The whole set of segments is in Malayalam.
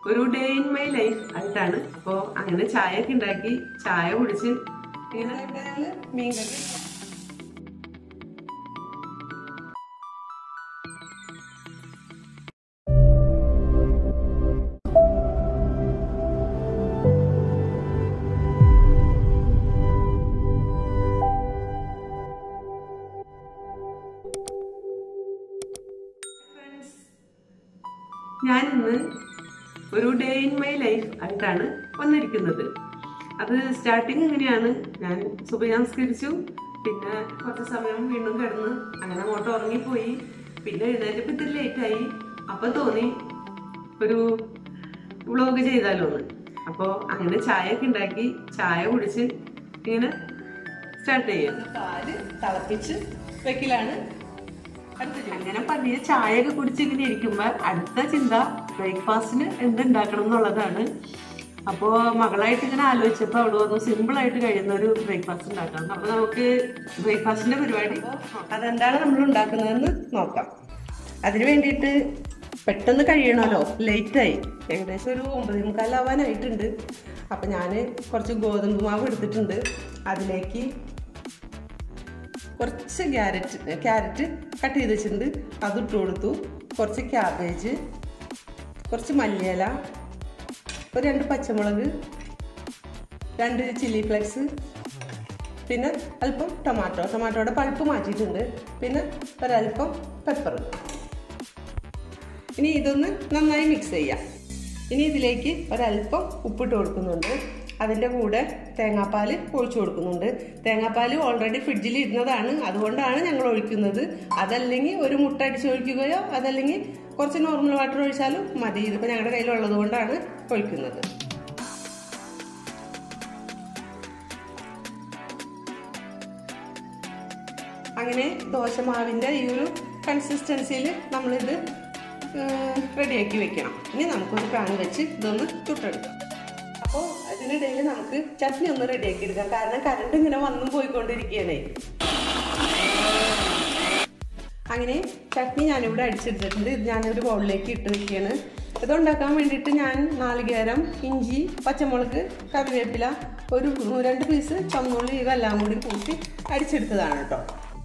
ഒരു ഡേ ഇൻ മൈ ലൈഫ് ആയിട്ടാണ് അപ്പോൾ അങ്ങനെ ചായ ഒക്കെ ഉണ്ടാക്കി ചായ കുടിച്ച് ഇങ്ങനെ ഇവിടെ ഞങ്ങള് മീൻകറി ഫ്രണ്ട്സ് ഞാനിന്ന് ഒരു ഡേ ഇൻ മൈ ലൈഫ് ആയിട്ടാണ് വന്നിരിക്കുന്നത് അത് സ്റ്റാർട്ടിങ് ഇങ്ങനെയാണ് ഞാൻ സുബഹി നമസ്കരിച്ചു പിന്നെ കുറച്ച് സമയം വീണ്ടും കിടന്ന് അങ്ങനെ അങ്ങോട്ട് ഉറങ്ങിപ്പോയി പിന്നെ എഴുന്നേറ്റപ്പോൾ ഇത്തിരി ലേറ്റായി അപ്പം തോന്നി ഒരു വ്ളോഗ് ചെയ്താലോ എന്ന് അപ്പോൾ അങ്ങനെ ചായ ഒക്കെ ഉണ്ടാക്കി ചായ കുടിച്ച് ഇങ്ങനെ സ്റ്റാർട്ട് ചെയ്യാം പാല് തിളപ്പിച്ച് വെക്കലാണ് അങ്ങനെ പതിയെ ചായ ഒക്കെ കുടിച്ച് ഇങ്ങനെ ഇരിക്കുമ്പോ അടുത്ത ചിന്ത ബ്രേക്ക്ഫാസ്റ്റിന് എന്തുണ്ടാക്കണം എന്നുള്ളതാണ് അപ്പോ മകളായിട്ട് ഇങ്ങനെ ആലോചിച്ചപ്പോൾ അവള് വന്നു സിമ്പിൾ ആയിട്ട് കഴിയുന്ന ഒരു ബ്രേക്ക്ഫാസ്റ്റ് ഉണ്ടാക്കണം അപ്പൊ നമുക്ക് ബ്രേക്ക്ഫാസ്റ്റിന്റെ പരിപാടി അതെന്താണ് നമ്മൾ ഉണ്ടാക്കുന്നതെന്ന് നോക്കാം അതിന് വേണ്ടിയിട്ട് പെട്ടെന്ന് കഴിയണമല്ലോ ലേറ്റായി ഏകദേശം ഒരു ഒമ്പതേ മുക്കാലാവാനായിട്ടുണ്ട് അപ്പം ഞാൻ കുറച്ച് ഗോതമ്പ് മാവ് എടുത്തിട്ടുണ്ട് അതിലേക്ക് കുറച്ച് ക്യാരറ്റ് ക്യാരറ്റ് കട്ട് ചെയ്ത് വെച്ചിട്ടുണ്ട് അത് ഇട്ട് കൊടുത്തു കുറച്ച് ക്യാബേജ് കുറച്ച് മല്ലിയില ഒരു രണ്ട് പച്ചമുളക് രണ്ട് ചില്ലി ഫ്ലെക്സ് പിന്നെ അല്പം ടൊമാറ്റോ ടൊമാറ്റോയുടെ പൾപ്പ് മാറ്റിയിട്ടുണ്ട് പിന്നെ ഒരല്പം പെപ്പർ ഇനി ഇതൊന്ന് നന്നായി മിക്സ് ചെയ്യാം ഇനി ഇതിലേക്ക് ഒരല്പം ഉപ്പിട്ട് കൊടുക്കുന്നുണ്ട് അതിൻ്റെ കൂടെ തേങ്ങാപ്പാൽ ഒഴിച്ചു കൊടുക്കുന്നുണ്ട് തേങ്ങാപ്പാൽ ഓൾറെഡി ഫ്രിഡ്ജിൽ ഇരുന്നതാണ് അതുകൊണ്ടാണ് ഞങ്ങൾ ഒഴിക്കുന്നത് അതല്ലെങ്കിൽ ഒരു മുട്ട അടിച്ച് ഒഴിക്കുകയോ അതല്ലെങ്കിൽ കുറച്ച് നോർമൽ വാട്ടർ ഒഴിച്ചാലും മതി ഇതിപ്പോൾ ഞങ്ങളുടെ കയ്യിലുള്ളത് കൊണ്ടാണ് ഒഴിക്കുന്നത് അങ്ങനെ ദോശമാവിൻ്റെ ഈ ഒരു കൺസിസ്റ്റൻസിയിൽ നമ്മളിത് റെഡിയാക്കി വെക്കണം ഇനി നമുക്കൊരു പാൻ വെച്ച് ഇതൊന്ന് ചുട്ടെടുക്കാം അപ്പോൾ അതിനിടയിൽ നമുക്ക് ചട്നി ഒന്ന് റെഡിയാക്കി എടുക്കാം കാരണം കറണ്ട് ഇങ്ങനെ വന്നും പോയിക്കൊണ്ടിരിക്കുകയാണേ അങ്ങനെ ചട്നി ഞാനിവിടെ അടിച്ചെടുത്തിട്ടുണ്ട് ഇത് ഞാനൊരു ബൗളിലേക്ക് ഇട്ട് വെക്കുകയാണ് ഇതുണ്ടാക്കാൻ വേണ്ടിയിട്ട് ഞാൻ നാളികേരം ഇഞ്ചി പച്ചമുളക് കറിവേപ്പില ഒരു രണ്ട് പീസ് ചുമന്നുള്ളി ഇതെല്ലാം കൂടി കൂട്ടി അടിച്ചെടുത്തതാണ് കേട്ടോ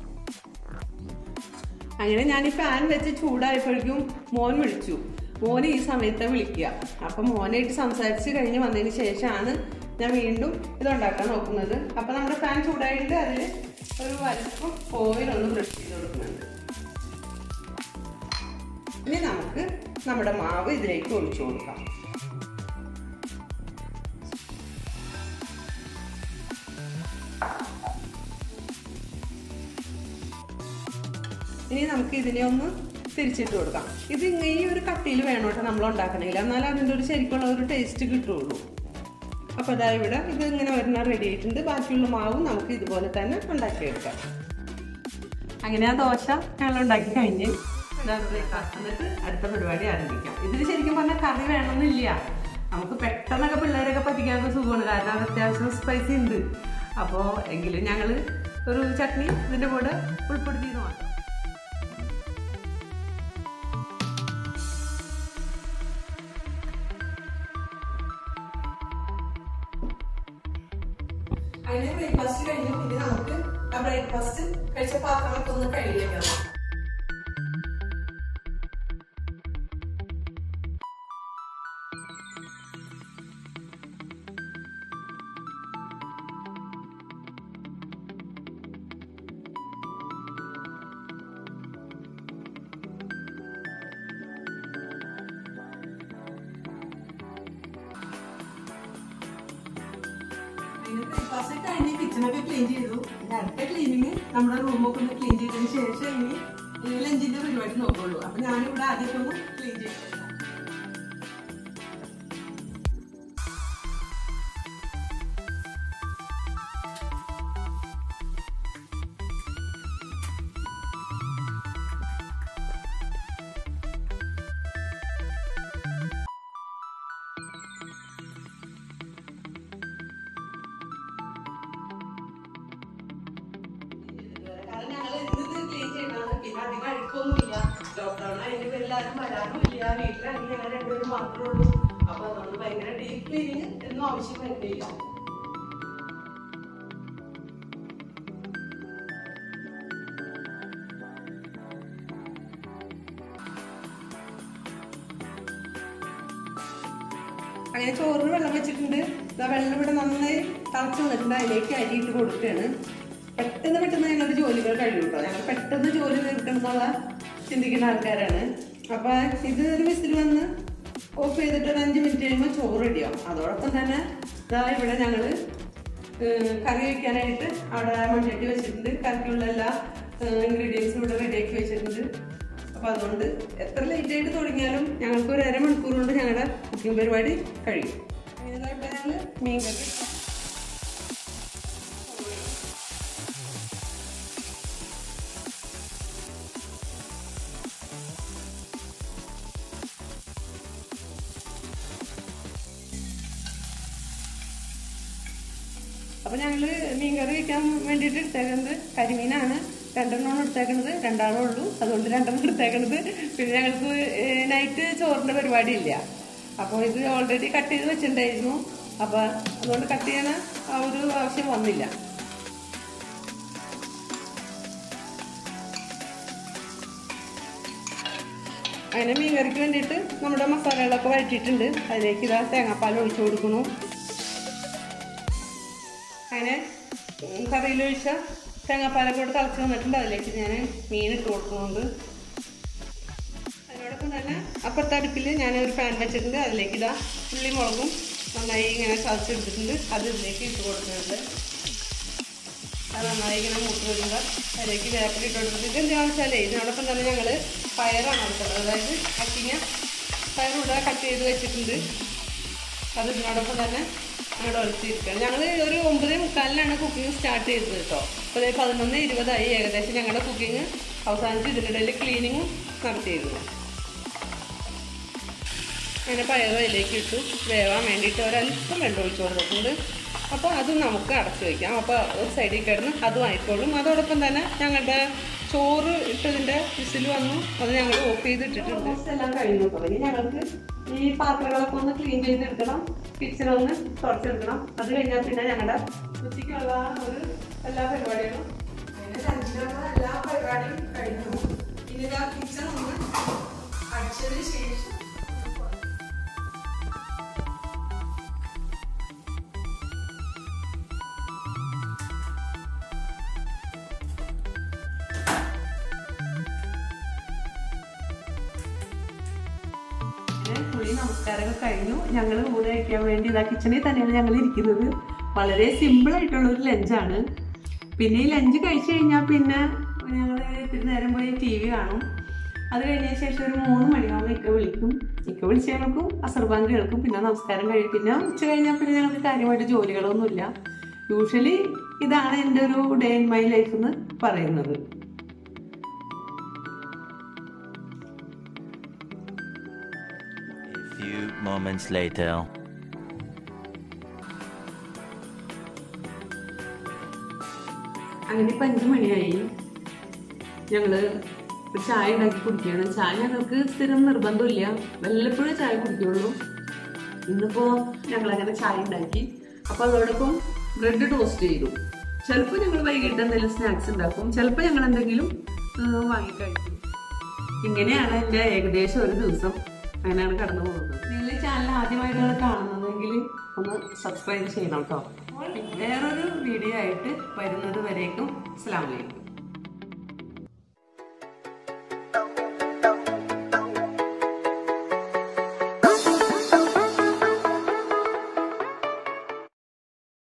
അങ്ങനെ ഞാൻ ഈ പാൻ വെച്ച് ചൂടായപ്പോഴേക്കും മോൻ വിളിച്ചു മോനെ ഈ സമയത്ത് വിളിക്കുക അപ്പം മോനായിട്ട് സംസാരിച്ച് കഴിഞ്ഞ് വന്നതിന് ശേഷമാണ് ഞാൻ വീണ്ടും ഇതുണ്ടാക്കാൻ നോക്കുന്നത് അപ്പം നമ്മുടെ പാൻ ചൂടായിട്ട് അതിൽ ഒരു വലിപ്പം ഓയിൽ ഒന്ന് ബ്രഷ് ചെയ്ത് കൊടുക്കുന്നുണ്ട് ഇനി നമുക്ക് നമ്മുടെ മാവ് ഇതിലേക്ക് ഒഴിച്ചു കൊടുക്കാം ഇനി നമുക്ക് ഇതിനെ ഒന്ന് തിരിച്ചിട്ട് കൊടുക്കാം ഇത് ഇങ്ങനെ ഈ ഒരു കട്ടിയിൽ വേണം കേട്ടോ നമ്മൾ ഉണ്ടാക്കണമെങ്കിൽ എന്നാലും അതിൻ്റെ ഒരു ശരിക്കുള്ള ഒരു ടേസ്റ്റ് കിട്ടുള്ളൂ അപ്പോൾ അതാ ഇവിടെ ഇത് ഇങ്ങനെ വരുന്ന റെഡി ആയിട്ടുണ്ട് ബാക്കിയുള്ള മാവും നമുക്ക് ഇതുപോലെ തന്നെ ഉണ്ടാക്കിയെടുക്കാം അങ്ങനെ ആ ദോശ ഞങ്ങൾ ഉണ്ടാക്കി കഴിഞ്ഞ് എന്നിട്ട് അടുത്ത പരിപാടി ആരംഭിക്കാം ഇതിന് ശരിക്കും പറഞ്ഞാൽ കറി വേണമെന്നില്ല നമുക്ക് പെട്ടെന്നൊക്കെ പിള്ളേരൊക്കെ പറ്റിക്കാനുള്ള സുഖമാണ് കാരണം അത് അത്യാവശ്യം സ്പൈസി ഉണ്ട് അപ്പോൾ എങ്കിലും ഞങ്ങൾ ഒരു ചട്നി ഇതിൻ്റെ കൂടെ ഉൾപ്പെടുത്തിയത് മാത്രം അങ്ങനെ ബ്രേക്ക്ഫാസ്റ്റ് കഴിഞ്ഞു ഇനി നമുക്ക് ആ ബ്രേക്ക്ഫാസ്റ്റ് കഴിച്ച പാത്രങ്ങളൊക്കെ ഒന്ന് കഴുകിയേക്കാം ബ്രേക്ക്ഫാസ്റ്റ് കഴിഞ്ഞ് കിച്ചണൊക്കെ ക്ലീൻ ചെയ്തു ഇനി അടുത്ത ക്ലീനിങ് നമ്മുടെ റൂമൊക്കെ ഒന്ന് ക്ലീൻ ചെയ്തതിന് ശേഷം ഇനി ലഞ്ചിന്റെ പരിപാടി നോക്കുള്ളൂ അപ്പൊ ഞാനിവിടെ ആദ്യമൊക്കെ ഒന്ന് ക്ലീൻ ചെയ്തു കാരണം ഞങ്ങൾ ഇന്ന് ക്ലീൻ ചെയ്യണം പിന്നെ അധികം അഴുക്കൊന്നുമില്ല ലോക്ക്ഡൌൺ അതിന്റെ പേരിൽ ആരും വരാനുമില്ല വീട്ടിലാണെങ്കിൽ ഞങ്ങൾ രണ്ടുപേരും മാത്രമേ ഉള്ളൂ അപ്പൊ അതുകൊണ്ട് ഭയങ്കര ഡീപ് ക്ലീനിങ് എന്നും ആവശ്യം വരുന്നില്ല അങ്ങനെ ചോറിന് വെള്ളം വെച്ചിട്ടുണ്ട് ഇതാ വെള്ളം ഇവിടെ നന്നായി തിളച്ച് വന്നിട്ടുണ്ട് അതിലേക്ക് അരി ഇട്ട് കൊടുക്കുകയാണ് പെട്ടെന്ന് പെട്ടെന്ന് ഞങ്ങളുടെ ജോലികൾ കഴിയും കേട്ടോ ഞങ്ങൾ പെട്ടെന്ന് ജോലി തീർക്കണമെന്നുള്ള ചിന്തിക്കുന്ന ആൾക്കാരാണ് അപ്പൊ ഇത് ഒരു വിസിൽ വന്ന് ഓഫ് ചെയ്തിട്ട് ഒരു അഞ്ച് മിനിറ്റ് കഴിയുമ്പോൾ ചോറ് റെഡിയാവും അതോടൊപ്പം തന്നെ ഇതാ ഇവിടെ ഞങ്ങള് ഏഹ് കറി വയ്ക്കാനായിട്ട് അവിടെ മൺചട്ടി വെച്ചിട്ടുണ്ട് കറിക്കുള്ള എല്ലാ ഇൻഗ്രീഡിയൻസും ഇവിടെ റെഡിയാക്കി വെച്ചിട്ടുണ്ട് അപ്പൊ അതുകൊണ്ട് എത്ര ലേറ്റ് ആയിട്ട് തുടങ്ങിയാലും ഞങ്ങൾക്ക് ഒരു അരമണിക്കൂർ കൊണ്ട് ഞങ്ങളുടെ കുക്കിംഗ് പരിപാടി കഴിയും അങ്ങനെ ഇപ്പൊ ഞങ്ങള് മീൻ കറി അപ്പൊ ഞങ്ങള് മീൻ കറി വെക്കാൻ വേണ്ടിയിട്ട് എടുത്തേക്കുന്നത് കരിമീനാണ് രണ്ടെണ്ണമാണ് എടുത്തേക്കുന്നത് രണ്ടാളേ ഉള്ളൂ അതുകൊണ്ട് രണ്ടെണ്ണം എടുത്തേക്കുന്നത് പിന്നെ ഞങ്ങൾക്ക് നൈറ്റ് ചോറിന്റെ പരിപാടി ഇല്ല അപ്പോൾ ഇത് ഓൾറെഡി കട്ട് ചെയ്ത് വെച്ചിട്ടുണ്ടായിരുന്നു അപ്പൊ അതുകൊണ്ട് കട്ട് ചെയ്യാൻ ആ ഒരു ആവശ്യം വന്നില്ല അങ്ങനെ മീൻ കറിക്ക് വേണ്ടിയിട്ട് നമ്മുടെ മസാലകളൊക്കെ വഴറ്റിയിട്ടുണ്ട് അതിലേക്ക് ഇതാ തേങ്ങാപ്പാൽ ഒഴിച്ചു കൊടുക്കുന്നു അങ്ങനെ ഉം, കറിയിലൊഴിച്ച തേങ്ങാപ്പാലൊക്കെ കൂടെ തിളച്ച് വന്നിട്ടുണ്ട് അതിലേക്ക് ഞാൻ മീൻ ഇട്ട് കൊടുക്കുന്നുണ്ട് അതിനോടൊപ്പം തന്നെ അപ്പുറത്തെ അടുപ്പിൽ ഞാൻ ഒരു പാൻ വെച്ചിട്ടുണ്ട് അതിലേക്ക് ഇതാ ഉള്ളി മുളകും നന്നായി ഇങ്ങനെ ചതച്ചെടുത്തിട്ടുണ്ട് അത് ഇതിലേക്ക് ഇട്ട് കൊടുക്കുന്നുണ്ട് അത് നന്നായി ഇങ്ങനെ മൂത്ത് വരുമ്പോൾ അതിലേക്ക് വേപ്പില ഇട്ട് കൊടുത്തിട്ട് ഇത് എന്താണെന്ന് വെച്ചാലേ ഇതിനോടൊപ്പം തന്നെ ഞങ്ങൾ പയറാണ് എടുക്കുന്നത് അതായത് അക്കിങ്ങ പയറൂടെ കട്ട് ചെയ്ത് വെച്ചിട്ടുണ്ട് അത് ഇതിനോടൊപ്പം തന്നെ ഞങ്ങളുടെ ഒളിച്ചിരിക്കുകയാണ് ഞങ്ങൾ ഒരു ഒമ്പത് മുക്കാലിനാണ് കുക്കിംഗ് സ്റ്റാർട്ട് ചെയ്തത് കേട്ടോ അപ്പോൾ അതായത് പതിനൊന്ന് ഇരുപതായി ഏകദേശം ഞങ്ങളുടെ കുക്കിംഗ് അവസാനിച്ച് ഇതിനിടയിൽ ക്ലീനിങ്ങും നടത്തിയിരുന്നു അങ്ങനെ പയർ അതിലേക്ക് ഇട്ടു വേവാൻ വേണ്ടിയിട്ട് ഒരല്പം വെള്ളം ഒഴിച്ച് കൊടുത്തിട്ടുണ്ട് അപ്പോൾ അത് നമുക്ക് അടച്ചു വയ്ക്കാം അപ്പോൾ ഒരു സൈഡിൽ കിടന്ന് അതും ആയിക്കോളും അതോടൊപ്പം തന്നെ ഞങ്ങളുടെ ചോറ് ഇട്ടതിൻ്റെ വിസിൽ വന്നു അത് ഞങ്ങൾ ഓഫ് ചെയ്തിട്ടിട്ടുണ്ട് എല്ലാം കഴിഞ്ഞു തുടങ്ങി ഞങ്ങൾക്ക് ഈ പാത്രങ്ങളൊക്കെ ഒന്ന് ക്ലീൻ ചെയ്തെടുക്കണം കിച്ചൺ ഒന്ന് തുടച്ചെടുക്കണം അത് കഴിഞ്ഞാൽ പിന്നെ ഞങ്ങളുടെ ഉച്ചയ്ക്കുള്ള ഒരു എല്ലാ പരിപാടികളും അങ്ങനെ ലഞ്ചിനുള്ള എല്ലാ പരിപാടിയും കഴിഞ്ഞു ഇനി കിച്ചൺ ഒന്ന് അടിച്ചതിന് ശേഷം അങ്ങനെ കുളി നമസ്കാരമൊക്കെ കഴിഞ്ഞു ഞങ്ങൾ ഊണ് കഴിക്കാൻ വേണ്ടി ഇതാ കിച്ചണിൽ തന്നെയാണ് ഞങ്ങൾ ഇരിക്കുന്നത് വളരെ സിമ്പിൾ ആയിട്ടുള്ള ഒരു ലഞ്ചാണ് പിന്നെ ഈ ലഞ്ച് കഴിച്ചു കഴിഞ്ഞാൽ പിന്നെ ഞങ്ങൾ ഇത്തിരി നേരം പോയി ടി വി കാണും അത് കഴിഞ്ഞതിന് ശേഷം ഒരു മൂന്ന് മണിയാകുമ്പോൾ ഇക്ക വിളിക്കും ഇക്ക വിളിച്ച് ഞങ്ങൾക്കും അസർബാങ്ക് കേൾക്കും പിന്നെ നമസ്കാരം കഴിയും പിന്നെ ഉച്ച കഴിഞ്ഞാൽ പിന്നെ ഞങ്ങൾക്ക് കാര്യമായിട്ട് ജോലികളൊന്നുമില്ല യൂഷ്വലി ഇതാണ് എൻ്റെ ഒരു ഡേ ഇൻ മൈ ലൈഫ് എന്ന് പറയുന്നത് A few moments later. അങ്ങനെ ഇപ്പം അഞ്ച് മണിയായി ഞങ്ങള് ഒരു ചായ ഉണ്ടാക്കി കുടിക്കുകയാണ് ചായ ഞങ്ങൾക്ക് സ്ഥിരം നിർബന്ധമില്ല വല്ലപ്പോഴും ചായ കുടിക്കുള്ളൂ ഇന്നിപ്പോ ഞങ്ങൾ അങ്ങനെ ചായ ഉണ്ടാക്കി അപ്പൊ അതോടൊപ്പം ബ്രെഡ് ടോസ്റ്റ് ചെയ്തു ചിലപ്പോൾ ഞങ്ങൾ വൈകിട്ട് എന്തെങ്കിലും സ്നാക്സ് ഉണ്ടാക്കും ചിലപ്പോൾ ഞങ്ങൾ എന്തെങ്കിലും വാങ്ങി കഴിക്കും ഇങ്ങനെയാണ് എൻ്റെ ഏകദേശം ഒരു ദിവസം അങ്ങനെയാണ് കടന്നു പോകുന്നത് നിങ്ങൾ ചാനൽ ആദ്യമായിട്ടാണ് കാണുന്നതെങ്കിൽ ഒന്ന് സബ്സ്ക്രൈബ് ചെയ്യണം കേട്ടോ വേറൊരു വീഡിയോ ആയിട്ട് വരുന്നത് വരേക്കും അസ്സാം വലൈക്കും